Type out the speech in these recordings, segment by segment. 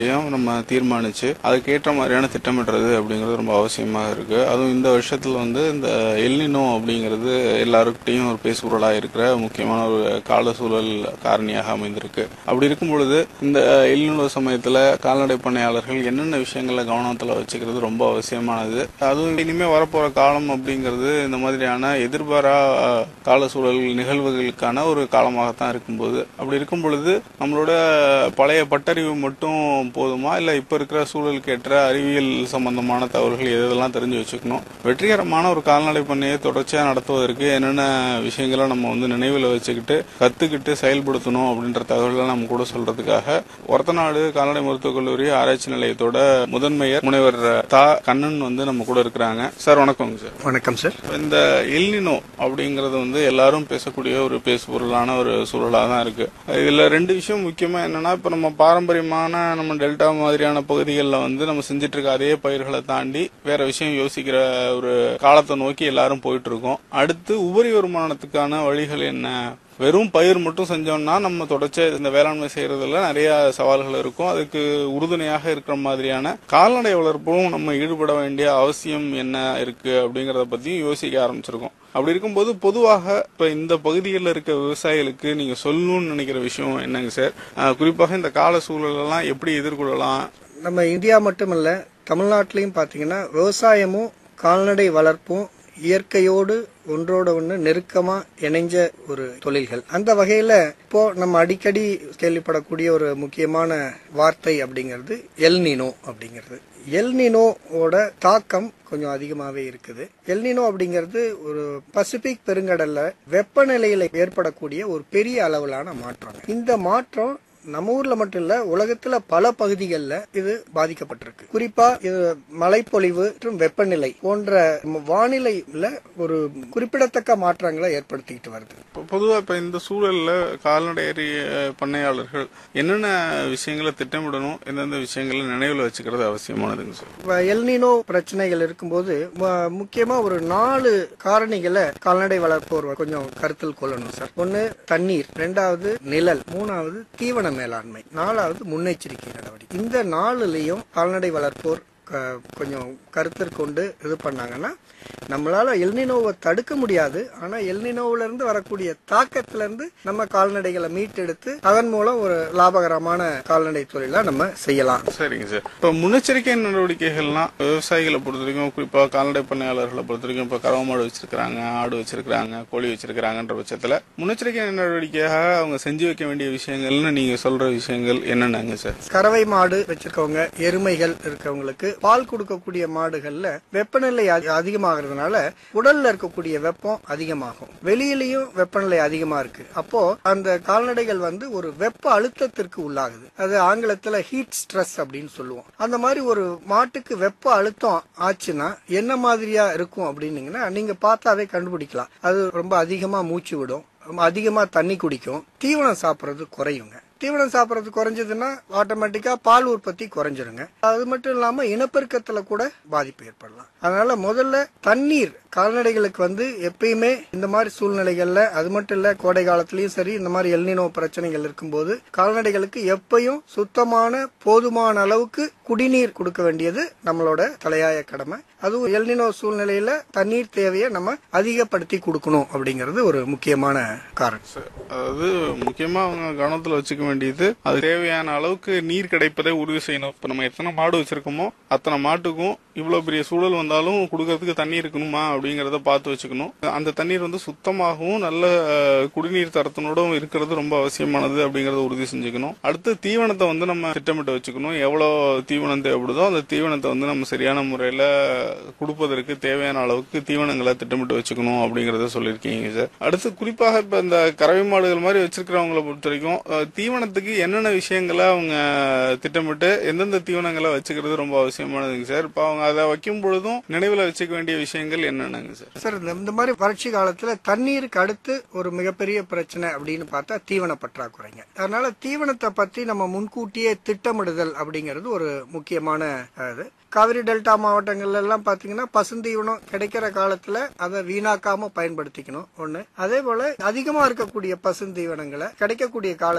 நம்ம தீர்மானிச்சு அதுக்கேற்ற மாதிரியான திட்டமிடுறது அப்படிங்கிறது ரொம்ப அவசியமாக இருக்கு அதுவும் இந்த வருஷத்துல வந்து இந்த எல்னினோ அப்படிங்கிறது எல்லாருக்கிட்டையும் ஒரு பேசுபொருளாக இருக்கிற முக்கியமான ஒரு கால சூழல் காரணியாக அமைந்திருக்கு அப்படி இருக்கும் பொழுது இந்த எல்னினோ சமயத்துல கால்நடை பண்ணையாளர்கள் என்னென்ன விஷயங்களை கவனத்துல வச்சுக்கிறது ரொம்ப அவசியமானது அதுவும் இனிமே வரப்போற காலம் அப்படிங்கிறது இந்த மாதிரியான எதிர்பாரா அஹ், கால சூழல் நிகழ்வுகளுக்கான ஒரு காலமாகத்தான் இருக்கும்போது அப்படி இருக்கும் பொழுது நம்மளோட பழைய பட்டறிவு மட்டும் போதுமா இல்ல இப்ப இருக்கிற சூழலுக்கு ஏற்ற அறிவியல் சம்பந்தமான தகவல்கள் எதெல்லாம் தெரிஞ்சு வச்சுக்கணும் வெற்றிகரமான ஒரு கால்நடை பண்ணையை தொடர்ச்சியா நடத்துவதற்கு என்னென்ன விஷயங்களை நம்ம வந்து நினைவில் வச்சுக்கிட்டு கத்துக்கிட்டு செயல்படுத்தணும் அப்படின்ற தகவல்களை நம்ம கூட சொல்றதுக்காக ஒரத்தநாடு கால்நடை மருத்துவக் கல்லூரி ஆராய்ச்சி நிலையத்தோட முதன்மையர் முனைவர் தா கண்ணன் வந்து நம்ம கூட இருக்கிறாங்க சார் வணக்கங்க சார் வணக்கம் சார் இந்த எல்னினோ அப்படிங்கறது வந்து எல்லாரும் பேசக்கூடிய ஒரு பேசுபொருளான ஒரு சூழலாக தான் இருக்கு இதுல ரெண்டு விஷயம் முக்கியமா என்னன்னா இப்ப நம்ம பாரம்பரியமான நம்ம டெல்டா மாதிரியான பகுதிகளில் வந்து நம்ம செஞ்சுட்டு இருக்க அதே பயிர்களை தாண்டி வேற விஷயம் யோசிக்கிற ஒரு காலத்தை நோக்கி எல்லாரும் போயிட்டு இருக்கோம் அடுத்து உபரி வருமானத்துக்கான வழிகள் என்ன வெறும் பயிர் மட்டும் செஞ்சோம்னா நம்ம தொடர்ச்சியா இந்த வேளாண்மை செய்யறதுல நிறைய சவால்கள் இருக்கும் அதுக்கு உறுதுணையாக இருக்கிற மாதிரியான கால்நடை வளர்ப்பும் நம்ம ஈடுபட வேண்டிய அவசியம் என்ன இருக்கு அப்படிங்கறத பத்தியும் யோசிக்க ஆரம்பிச்சிருக்கோம் அப்படி இருக்கும்போது பொதுவாக இப்ப இந்த பகுதிகளில் இருக்க விவசாயிகளுக்கு நீங்க சொல்லணும்னு நினைக்கிற விஷயம் என்னங்க சார் அஹ் குறிப்பாக இந்த கால சூழலெல்லாம் எப்படி எதிர்கொள்ளலாம் நம்ம இந்தியா மட்டுமல்ல தமிழ்நாட்டிலையும் பார்த்தீங்கன்னா விவசாயமும் கால்நடை வளர்ப்பும் இயற்கையோடு ஒன்றோட ஒன்று நெருக்கமா இணைஞ்ச ஒரு தொழில்கள் அந்த வகையில இப்போ நம்ம அடிக்கடி கேள்விப்படக்கூடிய ஒரு முக்கியமான வார்த்தை அப்படிங்கிறது எல்னினோ அப்படிங்கிறது எல்னினோவோட தாக்கம் கொஞ்சம் அதிகமாவே இருக்குது எல்னினோ அப்படிங்கிறது ஒரு பசிபிக் பெருங்கடல்ல வெப்பநிலையில ஏற்படக்கூடிய ஒரு பெரிய அளவிலான மாற்றம் இந்த மாற்றம் நம்ம ஊர்ல மட்டும் இல்ல உலகத்துல பல பகுதிகளில் இது பாதிக்கப்பட்டிருக்கு குறிப்பா இது மழைப்பொழிவு மற்றும் வெப்பநிலை போன்ற நம்ம வானிலையில ஒரு குறிப்பிடத்தக்க மாற்றங்களை ஏற்படுத்திக்கிட்டு வருது இப்போ பொதுவா இப்ப இந்த சூழல்ல கால்நடை அஹ், பண்ணையாளர்கள் என்னென்ன விஷயங்களை திட்டமிடணும் எந்தெந்த விஷயங்களை நினைவில் வச்சுக்கிறது அவசியமானதுங்க சார் இப்ப எல்னினோ பிரச்சனைகள் இருக்கும்போது ம- முக்கியமா ஒரு நாலு காரணிகளை கால்நடை வளர்ப்போர் கொஞ்சம் கருத்தில் கொள்ளணும் சார் ஒன்னு தண்ணீர் ரெண்டாவது நிழல் மூணாவது தீவன மேலாண்மை நாலாவது முன்னெச்சரிக்கை நடவடிக்கை இந்த நாலுலயும் கால்நடை வளர்ப்போர் க- கொஞ்சம் கருத்தில் கொண்டு இது பண்ணாங்கன்னா நம்மளால எல்னினோவை தடுக்க முடியாது ஆனா எல்னினோவுல இருந்து வரக்கூடிய தாக்கத்துல இருந்து நம்ம கால்நடைகளை மீட்டெடுத்து அதன் மூலம் ஒரு லாபகரமான கால்நடை தொழிலை நம்ம செய்யலாம் சரிங்க சார் இப்ப முன்னெச்சரிக்கை நடவடிக்கைகள்லாம் விவசாயிகளை பொறுத்த வரைக்கும் குறிப்பா கால்நடை பண்ணையாளர்களை பொறுத்த வரைக்கும் இப்ப கறவை மாடு வச்சிருக்காங்க ஆடு வச்சிருக்காங்க கோழி வச்சிருக்காங்கன்ற பட்சத்துல முன்னெச்சரிக்கை நடவடிக்கையாக அவங்க செஞ்சு வைக்க வேண்டிய விஷயங்கள்னு நீங்க சொல்ற விஷயங்கள் என்னென்னங்க சார் கறவை மாடு வச்சிருக்கவங்க எருமைகள் இருக்கவங்களுக்கு பால் கொடுக்கக்கூடிய மாடுகள்ல வெப்பநிலை அதி- அதிகமாகிறதுனால உடல்ல இருக்கக்கூடிய வெப்பம் அதிகமாகும் வெளியிலயும் வெப்பநிலை அதிகமா இருக்கு அப்போ அந்த கால்நடைகள் வந்து ஒரு வெப்ப அழுத்தத்திற்கு உள்ளாகுது அது ஆங்கிலத்துல ஹீட் ஸ்ட்ரெஸ் அப்படின்னு சொல்லுவோம் அந்த மாதிரி ஒரு மாட்டுக்கு வெப்ப அழுத்தம் ஆச்சுன்னா என்ன மாதிரியா இருக்கும் அப்படின்னீங்கன்னா நீங்க பார்த்தாவே கண்டுபிடிக்கலாம் அது ரொம்ப அதிகமா மூச்சு விடும் ரொம்ப அதிகமா தண்ணி குடிக்கும் தீவனம் சாப்பிடுறது குறையுங்க தீவனம் சாப்பிடுறது குறைஞ்சதுன்னா ஆட்டோமேட்டிக்கா பால் உற்பத்தி குறைஞ்சிருங்க அது மட்டும் இல்லாம இனப்பெருக்கத்துல கூட பாதிப்பு ஏற்படலாம் அதனால முதல்ல தண்ணீர் கால்நடைகளுக்கு வந்து எப்பயுமே இந்த மாதிரி சூழ்நிலைகள்ல அது மட்டும் இல்ல கோடை காலத்திலயும் சரி இந்த மாதிரி எல்னினோ பிரச்சனைகள் இருக்கும்போது கால்நடைகளுக்கு எப்பயும் சுத்தமான போதுமான அளவுக்கு குடிநீர் கொடுக்க வேண்டியது நம்மளோட தலையாய கடமை அதுவும் எல்னினோ சூழ்நிலையில தண்ணீர் தேவையை நம்ம அதிகப்படுத்தி கொடுக்கணும் அப்படிங்கிறது ஒரு முக்கியமான காரணம் சார், அதாவது முக்கியமா அவங்க கவனத்துல வச்சுக்க வேண்டியது அது தேவையான அளவுக்கு நீர் கிடைப்பதை உறுதி செய்யணும் இப்ப நம்ம எத்தனை மாடு வச்சிருக்கோமோ அத்தனை மாட்டுக்கும் இவ்வளவு பெரிய சூழல் வந்தாலும் கொடுக்கறதுக்கு தண்ணி இருக்கணுமா அப்படிங்கறத பார்த்து வச்சுக்கணும் அந்த தண்ணீர் வந்து சுத்தமாகவும் நல்ல அஹ், குடிநீர் தரத்தினோடும் இருக்கிறது ரொம்ப அவசியமானது அப்படிங்கறத உறுதி செஞ்சுக்கணும் அடுத்து தீவனத்தை வந்து நம்ம திட்டமிட்டு வச்சுக்கணும் எவ்வளவு தீவனம் தேவைப்படுதோ அந்த தீவனத்தை வந்து நம்ம சரியான முறையில கொடுப்பதற்கு தேவையான அளவுக்கு தீவனங்களை திட்டமிட்டு வச்சுக்கணும் அப்படிங்கறத சொல்லியிருக்கீங்க சார் அடுத்து குறிப்பாக இப்ப இந்த கறவை மாடுகள் மாதிரி வச்சிருக்கிறவங்களை பொறுத்த வரைக்கும் அஹ், தீவனத்துக்கு என்னென்ன விஷயங்களை அவங்க திட்டமிட்டு எந்தெந்த தீவனங்களை வச்சுக்கிறது ரொம்ப அவசியமானதுங்க சார் இப்ப அவங்க அதை வைக்கும் பொழுதும் நினைவுல வச்சுக்க வேண்டிய விஷயங்கள் என்னென்னங்க சார் சார் இந்த இந்த மாதிரி வறட்சி காலத்துல தண்ணீருக்கு அடுத்து ஒரு மிகப்பெரிய பிரச்சனை அப்படின்னு பார்த்தா தீவன பற்றாக்குறைங்க அதனால தீவனத்தை பத்தி நம்ம முன்கூட்டியே திட்டமிடுதல் அப்படிங்கிறது ஒரு முக்கியமான அஹ், இது காவிரி டெல்டா மாவட்டங்கள்ல எல்லாம் பாத்தீங்கன்னா பசுந்தீவனம் கிடைக்கிற காலத்துல அதை வீணாக்காம பயன்படுத்திக்கணும் ஒண்ணு அதே போல அதிகமா இருக்கக்கூடிய பசுந்தீவனங்களை கிடைக்கக்கூடிய காலத்துல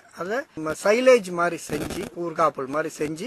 அதை சைலேஜ் மாதிரி செஞ்சு ஊர்காப்பல் மாதிரி செஞ்சு